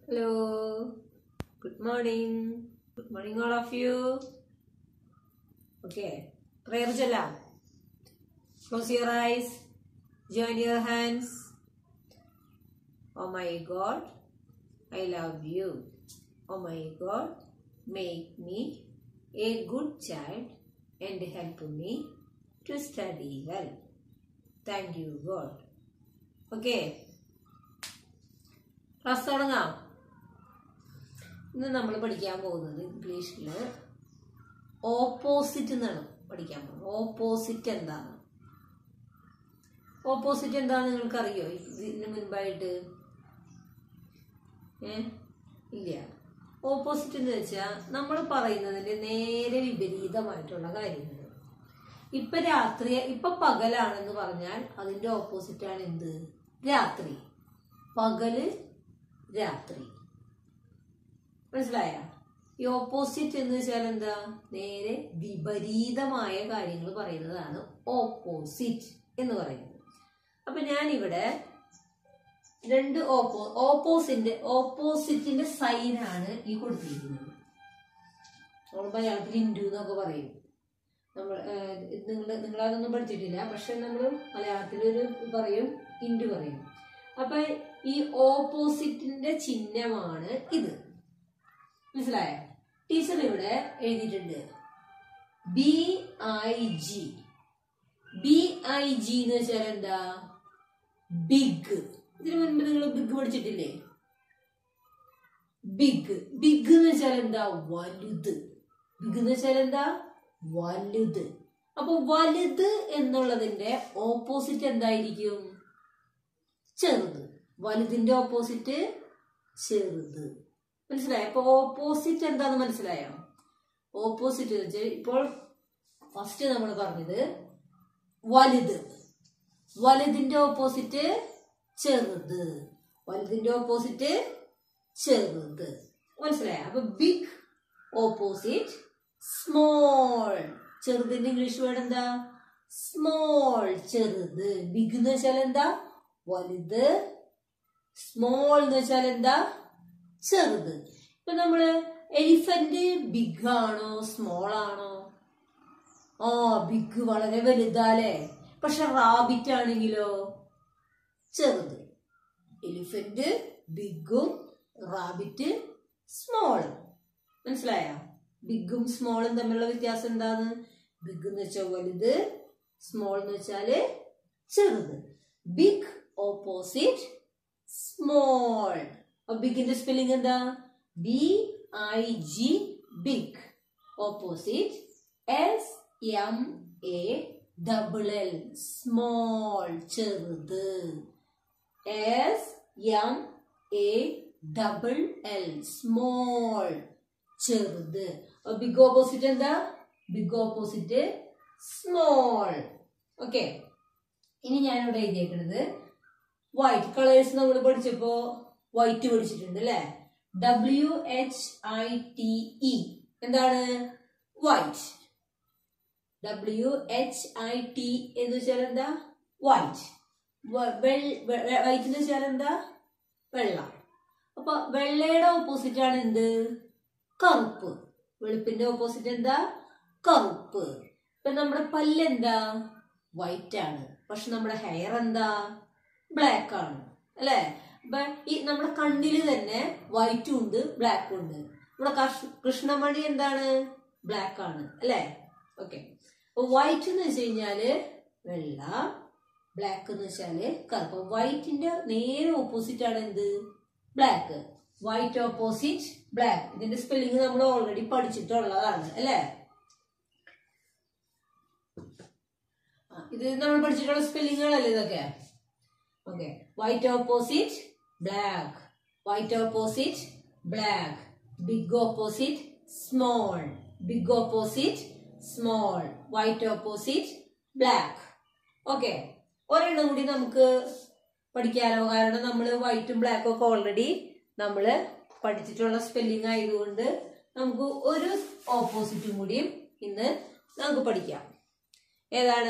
Hello. Good morning. Good morning, all of you. Okay. Prayer ചൊല്ലാം Close your eyes. Join your hands. Oh my God, I love you. Oh my God, make me a good child and help me to study well. Thank you, God. Okay. Class തുടങ്ങാം ഇന്ന് നമ്മൾ പഠിക്കാൻ പോകുന്നത് ഇംഗ്ലീഷിൽ opposite എന്നാണ് പഠിക്കാൻ പോകുന്നത് opposite എന്താണ് ഓപ്പോസിറ്റ് എന്താണെന്ന് നിങ്ങൾക്കറിയോ ഇതിന് മുൻപായിട്ട് ഏ ഇല്ല ഓപ്പോസിറ്റ് എന്ന് വെച്ചാൽ നമ്മൾ പറയുന്നതിന്റെ നേരെ വിപരീതമായിട്ടുള്ള കാര്യങ്ങൾ ഇപ്പൊ രാത്രി ഇപ്പൊ പകലാണെന്ന് പറഞ്ഞാൽ അതിന്റെ ഓപ്പോസിറ്റ് ആണ് എന്ത് രാത്രി പകല് രാത്രി മനസ്സിലായ ഈ ഓപ്പോസിറ്റ് എന്ന് വെച്ചാൽ എന്താ നേരെ വിപരീതമായ കാര്യങ്ങൾ പറയുന്നതാണ് ഓപ്പോസിറ്റ് എന്ന് പറയുന്നത് അപ്പൊ ഞാനിവിടെ രണ്ട് ഓപ്പോ ഓപ്പോസിന്റെ ഓപ്പോസിറ്റിന്റെ സൈനാണ് ഈ കൊടുത്തിരിക്കുന്നത് നമ്മൾ മലയാളത്തിൽ ഇൻഡു എന്നൊക്കെ പറയും നമ്മൾ നിങ്ങൾ നിങ്ങളതൊന്നും പഠിച്ചിട്ടില്ല പക്ഷെ നമ്മൾ മലയാളത്തിൽ ഒരു പറയും ഇൻഡു പറയും അപ്പൊ ഈ ഓപ്പോസിറ്റിന്റെ ചിഹ്നമാണ് ഇത് മനസ്സിലായ ടീച്ചർ ഇവിടെ എഴുതിയിട്ടുണ്ട് B I G B I G എന്ന് വെച്ചാൽ എന്താ ബിഗ് ഇതിനു മുൻപ് നിങ്ങൾ ബിഗ് പഠിച്ചിട്ടില്ലേ ബിഗ് ബിഗ് എന്ന് വെച്ചാൽ എന്താ വലുത് ബിഗ് എന്ന് വെച്ചാൽ എന്താ വലുത് അപ്പൊ വലുത് എന്നുള്ളതിന്റെ ഓപ്പോസിറ്റ് എന്തായിരിക്കും ചെറുത് വലുതിന്റെ ഓപ്പോസിറ്റ് ചെറുത് മനസ്സിലായോ അപ്പൊ ഓപ്പോസിറ്റ് എന്താന്ന് മനസ്സിലായോ ഓപ്പോസിറ്റ് എന്ന് വെച്ചാൽ ഇപ്പോൾ ഫസ്റ്റ് നമ്മൾ പറഞ്ഞത് വലുത് വലുതിന്റെ ഓപ്പോസിറ്റ് ചെറുത് വലുതിന്റെ ഓപ്പോസിറ്റ് ചെറുത് മനസ്സിലായോ അപ്പൊ ബിഗ് ഓപ്പോസിറ്റ് സ്മോൾ ചെറുതിന്റെ ഇംഗ്ലീഷ് വേർഡ് എന്താ സ്മോൾ ചെറുത് ബിഗ് എന്ന് വെച്ചാൽ എന്താ വലുത് സ്മോൾ എന്ന് വെച്ചാൽ എന്താ ചെറുത് ഇപ്പൊ നമ്മള് എലിഫന്റ് ബിഗ് ആണോ സ്മോൾ ആണോ ആ ബിഗ് വളരെ വലുതാലേ പക്ഷെ റാബിറ്റ് ആണെങ്കിലോ ചെറുത് എലിഫന്റ് ബിഗും റാബിറ്റ് സ്മോളും മനസ്സിലായ ബിഗും സ്മോളും തമ്മിലുള്ള വ്യത്യാസം എന്താണ് ബിഗ് എന്ന് വെച്ചാൽ വലുത് സ്മോൾ എന്ന് വെച്ചാല് ചെറുത് ബിഗ് ഓപ്പോസിറ്റ് സ്മോൾ ബിഗിന്റെ സ്പെല്ലിംഗ് എന്താ B I G big opposite S M A double L small ചെറുത് S M A double L small ചെറുത് ബിഗ് ഓപ്പോസിറ്റ് എന്താ ബിഗ് ഓപ്പോസിറ്റ് സ്മോൾ ഓക്കെ ഇനി ഞാനിവിടെ എഴുതിയേക്കുന്നത് വൈറ്റ് കളേഴ്സ് നമ്മൾ പഠിച്ചപ്പോ വൈറ്റ് പഠിച്ചിട്ടുണ്ട് അല്ലെ W H I T E എന്താണ് white W H I T എന്ന് വെച്ചാൽ എന്താ വൈറ്റ് വൈറ്റ് എന്ന് വെച്ചാൽ എന്താ വെള്ള അപ്പൊ വെള്ളയുടെ ഓപ്പോസിറ്റ് ആണ് എന്ത് കറുപ്പ് വെളുപ്പിന്റെ ഓപ്പോസിറ്റ് എന്താ കറുപ്പ് ഇപ്പൊ നമ്മുടെ പല്ല് എന്താ വൈറ്റ് ആണ് പക്ഷെ നമ്മുടെ ഹെയർ എന്താ ബ്ലാക്ക് ആണ് അല്ലെ അപ്പൊ ഈ നമ്മുടെ കണ്ണില് തന്നെ വൈറ്റും ഉണ്ട് ബ്ലാക്കും ഉണ്ട് നമ്മുടെ കൃഷ്ണമണി എന്താണ് ബ്ലാക്ക് ആണ് അല്ലെ ഓക്കെ അപ്പൊ വൈറ്റ് എന്ന് വെച്ച് കഴിഞ്ഞാല് വെള്ള ബ്ലാക്ക് എന്ന് വെച്ചാല് കറുപ്പ് വൈറ്റിന്റെ നേരെ ഓപ്പോസിറ്റ് ആണ് എന്ത് ബ്ലാക്ക് വൈറ്റ് ഓപ്പോസിറ്റ് ബ്ലാക്ക് ഇതിന്റെ സ്പെല്ലിംഗ് നമ്മൾ ഓൾറെഡി പഠിച്ചിട്ടുള്ളതാണ് അല്ലേ ഇത് നമ്മൾ പഠിച്ചിട്ടുള്ള സ്പെല്ലിങ്ങുകളല്ലേ ഇതൊക്കെ okay white opposite black white opposite black big opposite small big opposite small white opposite black okay ഒരെണ്ണം കൂടി നമുക്ക് പഠിക്കാനോ കാരണം നമ്മൾ വൈറ്റും ബ്ലാക്കും ഒക്കെ ഓൾറെഡി നമ്മൾ പഠിച്ചിട്ടുള്ള സ്പെല്ലിംഗ് ആയതുകൊണ്ട് നമുക്ക് ഒരു ഓപ്പോസിറ്റും കൂടിയും ഇന്ന് നമുക്ക് പഠിക്കാം ഏതാണ്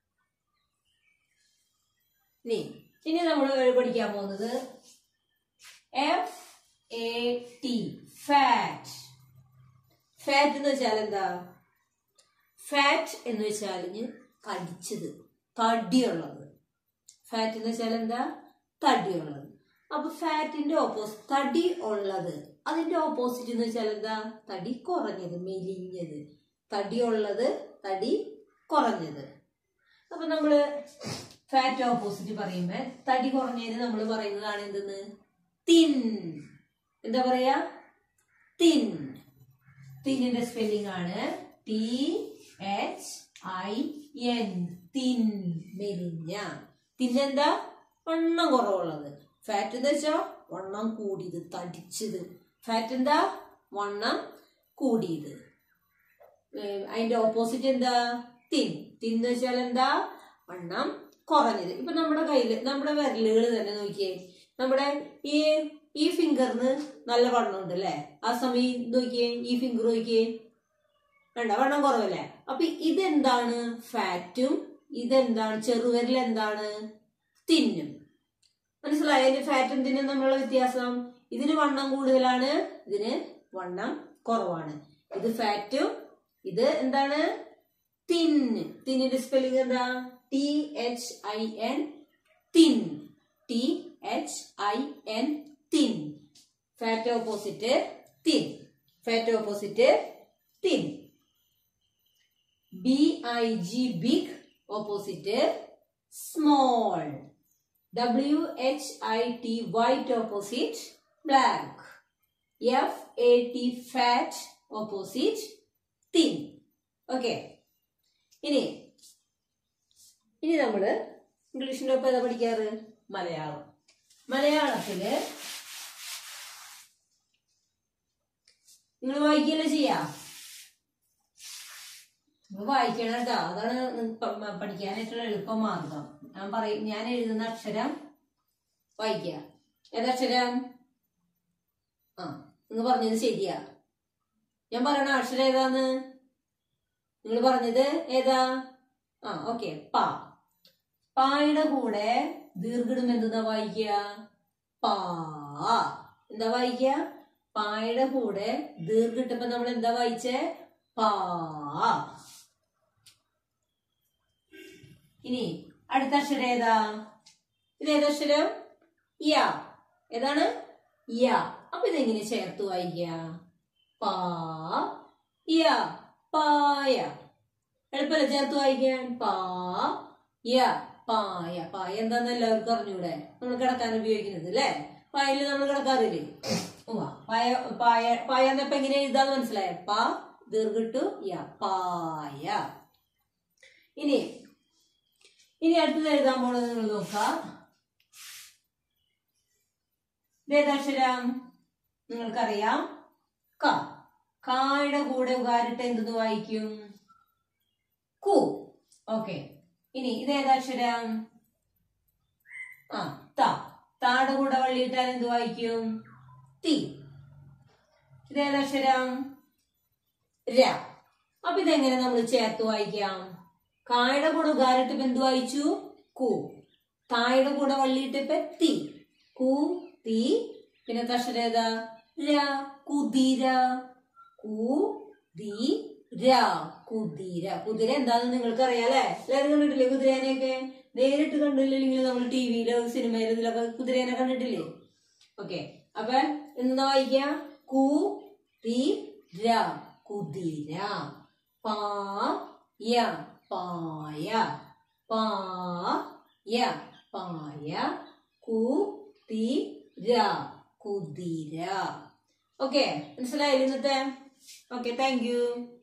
ഇനി ഇനി നമ്മൾ പഠിക്കാൻ പോകുന്നത് F A T fat fat എന്ന് വെച്ചാൽ എന്താ ഫാറ്റ് എന്ന് വെച്ചാൽ കടിച്ചത് തടിയുള്ളത് ഫാറ്റ് എന്ന് വെച്ചാൽ എന്താ തടിയുള്ളത് അപ്പൊ ഫാറ്റിന്റെ ഓപ്പോസിറ്റ് തടി ഉള്ളത് അതിന്റെ ഓപ്പോസിറ്റ് എന്ന് വെച്ചാൽ എന്താ തടി കുറഞ്ഞത് മെലിഞ്ഞത് തടി ഉള്ളത് തടി കുറഞ്ഞത് അപ്പൊ നമ്മള് ഫാറ്റ് ഓപ്പോസിറ്റ് പറയുമ്പോ തടി കുറഞ്ഞതിന് നമ്മൾ പറയുന്നതാണ് എന്തെന്ന് തിൻ എന്താ പറയാ തിൻ തിന്നിന്റെ സ്പെല്ലിംഗ് ആണ് T H I N thin മെലിഞ്ഞ തിന്നെന്താ വണ്ണം കുറവുള്ളത് ഫാറ്റ് എന്ന് വെച്ചാ വണ്ണം കൂടിയത് തടിച്ചത് ഫാറ്റ് എന്താ വണ്ണം കൂടിയത് ഏഹ് അതിന്റെ ഓപ്പോസിറ്റ് എന്താ തിൻ തിൻ എന്ന് വെച്ചാൽ എന്താ വണ്ണം കുറഞ്ഞത് ഇപ്പൊ നമ്മുടെ കയ്യില് നമ്മുടെ വിരലുകൾ തന്നെ നോക്കിയേ നമ്മുടെ ഈ ഈ ഫിംഗറിന് നല്ല വണ്ണം ഉണ്ട് അല്ലെ ആ സമയം നോക്കിയേ ഈ ഫിംഗർ നോക്കിയേ വേണ്ട വണ്ണം കുറവല്ലേ അപ്പൊ ഇതെന്താണ് ഫാറ്റും ഇതെന്താണ് ചെറുവിരൽ എന്താണ് തിന്നും മനസ്സിലായോ ഇതിന് ഫാറ്റും തിന്നും തമ്മിലുള്ള വ്യത്യാസം ഇതിന് വണ്ണം കൂടുതലാണ് ഇതിന് വണ്ണം കുറവാണ് ഇത് ഫാറ്റും ഇത് എന്താണ് തിൻ തിന്നിന്റെ സ്പെല്ലിംഗ് എന്താ T H I N thin T H I N thin fat opposite thin fat opposite thin B I G big opposite small W H I T white opposite black F A T fat opposite thin okay ഇനി ഇനി നമ്മള് ഇംഗ്ലീഷിന്റെ ഒപ്പം ഏതാ പഠിക്കാറ് മലയാളം മലയാളത്തില് നിങ്ങൾ വായിക്കല്ലേ ചെയ്യാ നിങ്ങൾ വായിക്കണം കേട്ടോ അതാണ് നിങ്ങക്ക് പ- മ- പഠിക്കാനായിട്ടുള്ള എളുപ്പ മാർഗം ഞാൻ പറയും ഞാൻ എഴുതുന്ന അക്ഷരം വായിക്കുക ഏതക്ഷരം ആ നിങ്ങൾ പറഞ്ഞത് ശരിയാ ഞാൻ പറയണ അക്ഷരം ഏതാന്ന് നിങ്ങൾ പറഞ്ഞത് ഏതാ ആ ഓക്കെ പ പായുടെ കൂടെ ദീർഘിടും എന്താ വായിക്കുക പാ എന്താ വായിക്കുക പായുടെ കൂടെ ദീർഘിട്ടപ്പോ നമ്മൾ എന്താ വായിച്ചേ പാ ഇനി അടുത്ത അക്ഷരം ഏതാ ഇത് ഏതക്ഷരം യ ഏതാണ് യ അപ്പൊ ഇതെങ്ങനെ ചേർത്ത് വായിക്കുക പാ യ പായ എളുപ്പമല്ല ചേർത്ത് വായിക്കാൻ പാ യ പായ പായ എന്താന്ന് എല്ലാവർക്കും അറിഞ്ഞൂടെ നമ്മൾ കിടക്കാൻ ഉപയോഗിക്കുന്നത് അല്ലേ പായല് നമ്മൾ കിടക്കാറില്ലേ ഉവ്വ. പായ പായ പായ എന്നപ്പോ എങ്ങനെ എഴുതാന്ന് മനസ്സിലായ പാ ദീർഘിട്ടു യ പായ ഇനി ഇനി അടുത്തത് എഴുതാൻ പോണത് നിങ്ങൾ നോക്കാം വേദാക്ഷരം നിങ്ങൾക്കറിയാം ക കായുടെ കൂടെ ഉകാരിട്ട് എന്തെന്ന് വായിക്കും കു ഓക്കെ ഇനി ഇത് ഏതാക്ഷരം ആ ത താടെ കൂടെ വള്ളിയിട്ടാൽ എന്ത് വായിക്കും തി ഇത് ഏതാക്ഷരം ര അപ്പൊ ഇതെങ്ങനെ നമ്മൾ ചേർത്ത് വായിക്കാം കായുടെ കൂടെ ഉകാരിട്ട് എന്ത് വായിച്ചു കു തായുടെ കൂടെ വള്ളിയിട്ടിപ്പ തി കു തി പിന്നെ അക്ഷരം ഏതാ ര കുതിര കു ദി ര കുതിര കുതിര എന്താണെന്ന് നിങ്ങൾക്ക് അറിയാലേ എല്ലാവരും കണ്ടിട്ടില്ലേ കുതിരേനെയൊക്കെ നേരിട്ട് കണ്ടില്ലെങ്കിൽ നമ്മൾ ടി വിയിലോ സിനിമയിലോ ഇതിലൊക്കെ കുതിരേനെ കണ്ടിട്ടില്ലേ ഓക്കെ അപ്പൊ എന്താ വായിക്ക കു തി ര കുതിര പാ യ പായ പാ യ പായ കു തി ര കുതിര ഓക്കെ മനസ്സിലായില്ലേ ഇന്നത്തെ ഓക്കെ താങ്ക് യു